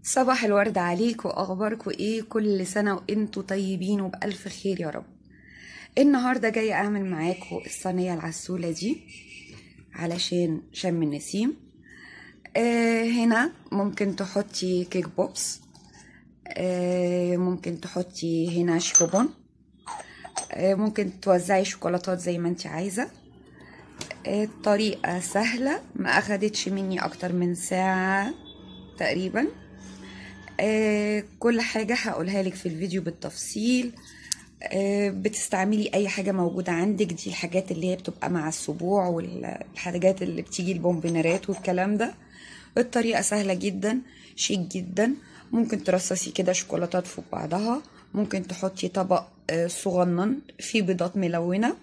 صباح الورد عليكم اخباركم ايه كل سنه وانتوا طيبين وبالف خير يا رب النهارده جايه اعمل معاكم الصينيه العسوله دي علشان شم النسيم آه هنا ممكن تحطي كيك بوبس آه ممكن تحطي هنا شيكوبون آه ممكن توزعي شوكولاتات زي ما انت عايزه الطريقه سهله ما اخدتش مني اكتر من ساعه تقريبا آه كل حاجة هقولها لك في الفيديو بالتفصيل آه بتستعملي أي حاجة موجودة عندك دي الحاجات اللي هي بتبقى مع السبوع والحاجات اللي بتيجي البومبينرات والكلام ده الطريقة سهلة جدا شيك جدا ممكن ترصصي كده شوكولاتات فوق بعضها ممكن تحطي طبق آه صغنن فيه بيضات ملونة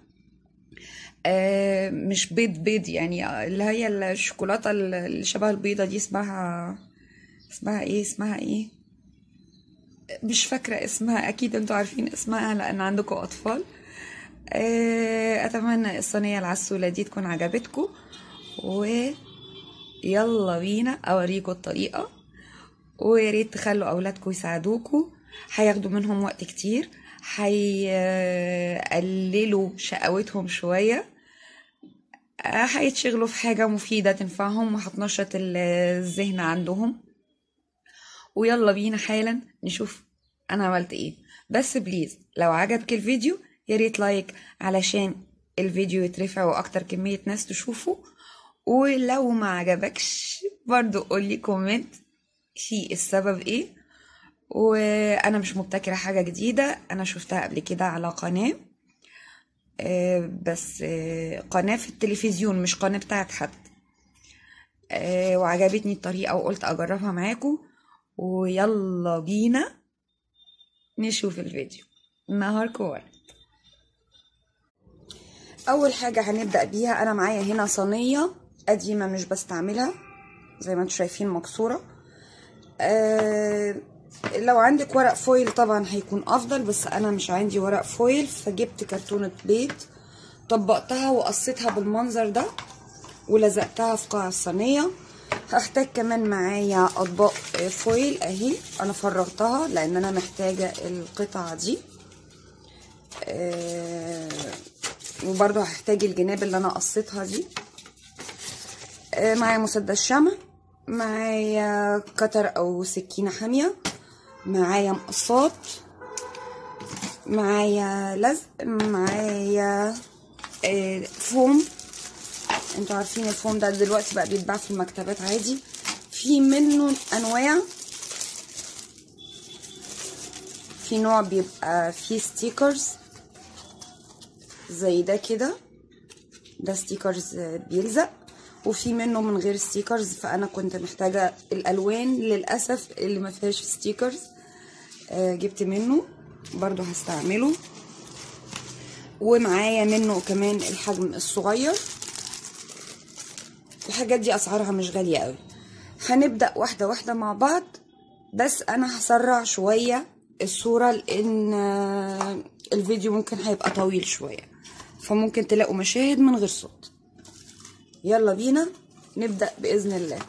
مش بيض بيض يعني اللي هي الشوكولاتة اللي شبه البيضة دي اسمها اسمها ايه اسمها ايه مش فاكرة اسمها اكيد انتوا عارفين اسمها لان عندكم اطفال اتمنى الصينية العسولة دي تكون عجبتكم ويلا بينا اوريكم الطريقة ويا ريت تخلوا اولادكم يساعدوكم هياخدوا منهم وقت كتير هيقللوا شقاوتهم شويه هيتشغلوا في حاجه مفيده تنفعهم وهتنشط الذهن عندهم ويلا بينا حالا نشوف انا عملت ايه بس بليز لو عجبك الفيديو يا ريت لايك علشان الفيديو يترفع واكتر كمية ناس تشوفه ولو ما عجبكش برضو قولي كومنت في السبب ايه وانا مش مبتكرة حاجة جديدة انا شفتها قبل كده على قناة بس قناة في التلفزيون مش قناة بتاعت حد وعجبتني الطريقة وقلت اجربها معاكم ويلا بينا نشوف الفيديو نهاركم ورد اول حاجه هنبدا بيها انا معايا هنا صينيه قديمه مش بستعملها زي ما انتم شايفين مكسوره آه لو عندك ورق فويل طبعا هيكون افضل بس انا مش عندي ورق فويل فجبت كرتونه بيض طبقتها وقصيتها بالمنظر ده ولزقتها في قاع الصينيه هحتاج كمان معايا اطباق فويل اهي انا فرغتها لان انا محتاجه القطعه دي آه وبرضو هحتاج الجناب اللي انا قصيتها دي آه معايا مسدس شمع معايا كتر او سكينه حاميه معايا مقصات معايا لزق معايا آه فوم انتوا عارفين الفوم ده دلوقتي بقى بيتباع في المكتبات عادي في منه انواع في نوع بيبقى فيه ستيكرز زي ده كده ده ستيكرز بيلزق وفي منه من غير ستيكرز فانا كنت محتاجه الالوان للاسف اللي ما فيهاش ستيكرز آه جبت منه برضو هستعمله ومعايا منه كمان الحجم الصغير الحاجات دي اسعارها مش غاليه قوي هنبدا واحده واحده مع بعض بس انا هسرع شويه الصوره لان الفيديو ممكن هيبقى طويل شويه فممكن تلاقوا مشاهد من غير صوت يلا بينا نبدا باذن الله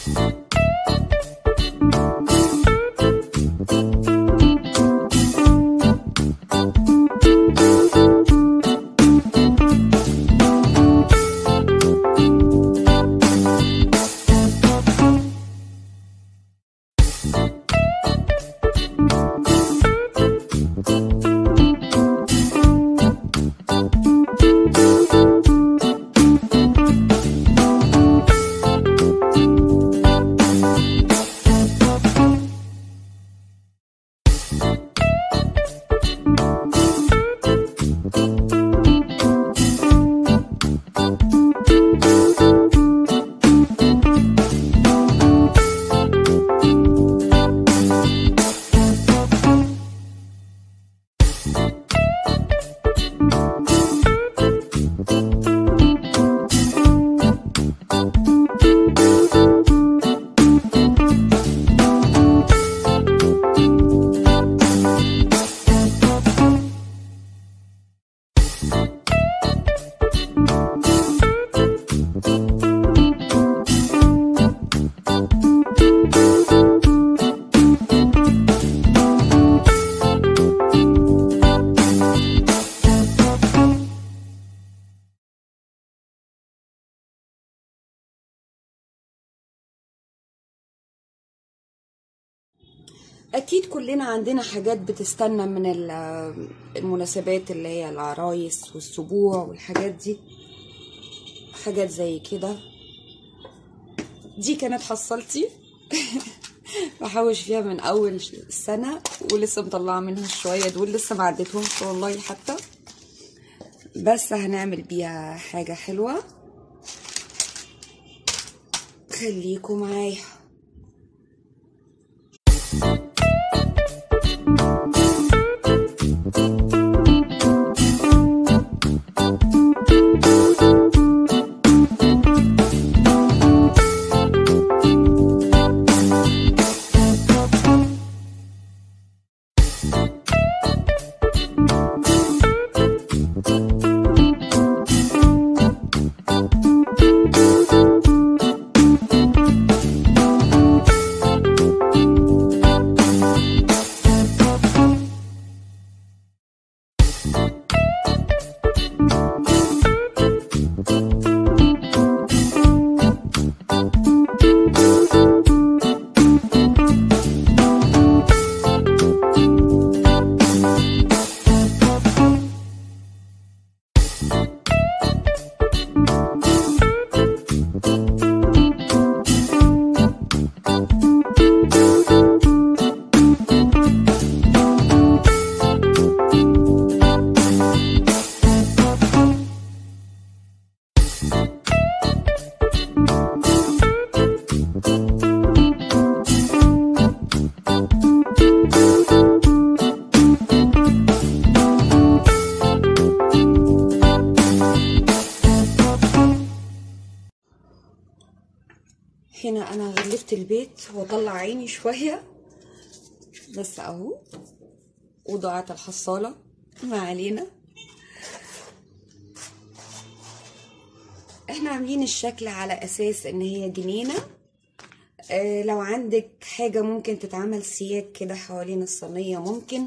اكيد كلنا عندنا حاجات بتستنى من ال- المناسبات اللي هي العرايس والسبوع والحاجات دي حاجات زي كده دي كانت حصلتي بحوش فيها من اول السنه ولسه مطلعه منها شويه دول لسه ما عديتهمش والله حتى بس هنعمل بيها حاجه حلوه خليكم معايا هنا انا غلفت البيت واطلع عيني شويه بس اهو وضاعت الحصاله ما علينا احنا عاملين الشكل على اساس ان هي جنينه آه لو عندك حاجه ممكن تتعمل سياج كده حوالين الصينيه ممكن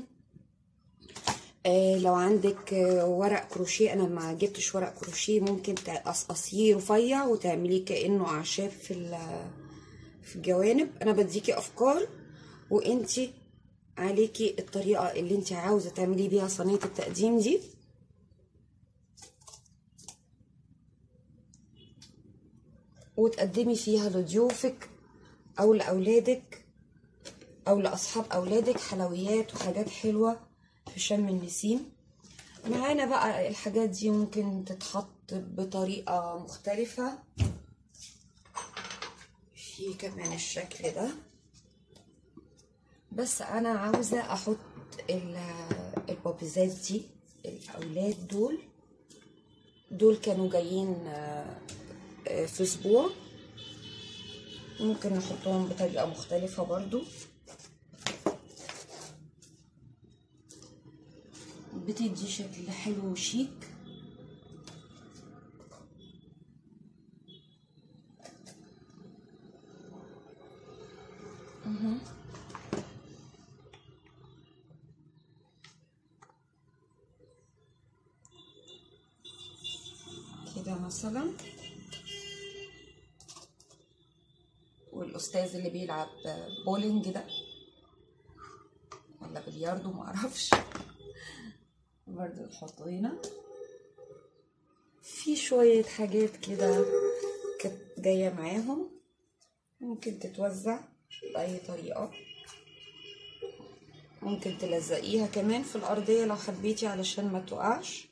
آه لو عندك آه ورق كروشيه انا ما جبتش ورق كروشيه ممكن تقصقصيه رفيع وتعمليه كانه اعشاب في في الجوانب انا بديكي افكار وانتي عليكي الطريقه اللي انتي عاوزه تعملي بيها صينيه التقديم دي وتقدمي فيها لضيوفك او لاولادك او لاصحاب اولادك حلويات وحاجات حلوه في شم النسيم معانا بقى الحاجات دي ممكن تتحط بطريقة مختلفة في كمان الشكل ده بس انا عاوزة احط البوبيزات دي الاولاد دول دول كانوا جايين في اسبوع ممكن نحطهم بطريقة مختلفة برضو بتدي شكل حلو وشيك كده مثلا والاستاذ اللي بيلعب بولينج ده ولا بلياردو معرفش برضه نحطه هنا في شوية حاجات كده كانت جاية معاهم ممكن تتوزع بأي طريقة ممكن تلزقيها كمان في الأرضية لو حبيتي علشان ما تقعش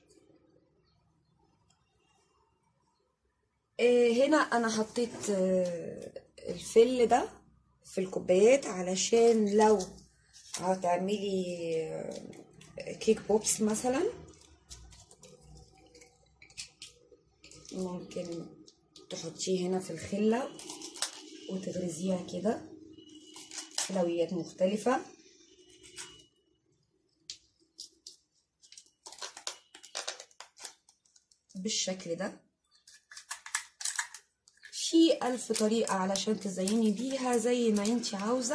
آه، هنا أنا حطيت آه، الفل ده في الكوبايات علشان لو هتعملي آه، كيك بوبس مثلا ممكن تحطيه هنا في الخلة وتغرزيها كده حلويات مختلفة بالشكل ده في ألف طريقة علشان تزيني بيها زي ما انتي عاوزة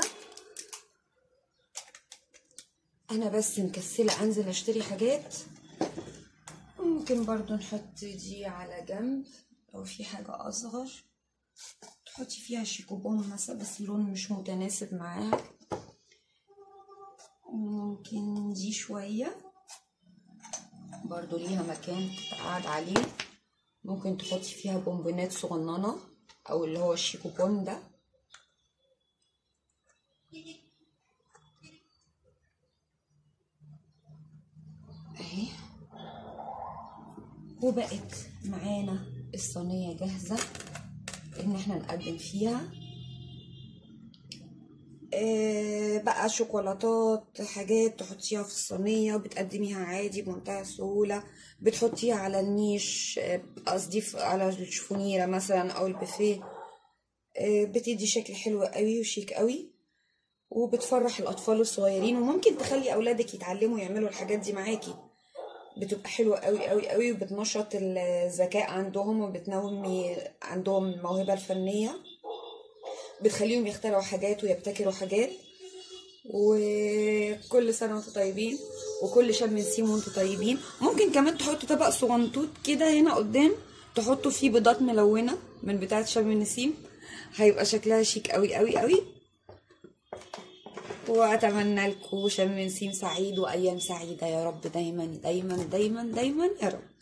أنا بس مكسلة أنزل أشتري حاجات ممكن برضو نحط دي على جنب لو في حاجة أصغر تحطي فيها شيكوبون مثلا بس اللون مش متناسب معاها ممكن دي شوية برضو ليها مكان تقعد عليه ممكن تحطي فيها بونبونات صغننة أو اللي هو الشيكوبون ده اهي وبقت معانا الصينية جاهزة ان احنا نقدم فيها آه بقى شوكولاتات حاجات تحطيها في الصينية وبتقدميها عادي بمنتهى السهولة بتحطيها على النيش آه، قصدي في- على الشفونيرة مثلا او البوفيه آه بتدي شكل حلو قوي وشيك قوي وبتفرح الاطفال الصغيرين وممكن تخلي اولادك يتعلموا يعملوا الحاجات دي معاكي بتبقى حلوة قوي قوي قوي وبتنشط الذكاء عندهم وبتنمي عندهم الموهبة الفنية بتخليهم يخترعوا حاجات ويبتكروا حاجات وكل سنة وانتم طيبين وكل شم نسيم وانتم طيبين ممكن كمان تحطوا طبق صغنطوط كده هنا قدام تحطوا فيه بيضات ملونة من بتاعة شم النسيم هيبقى شكلها شيك قوي قوي قوي واتمنى لكم شم نسيم سعيد وايام سعيده يا رب دايما دايما دايما دايما يا رب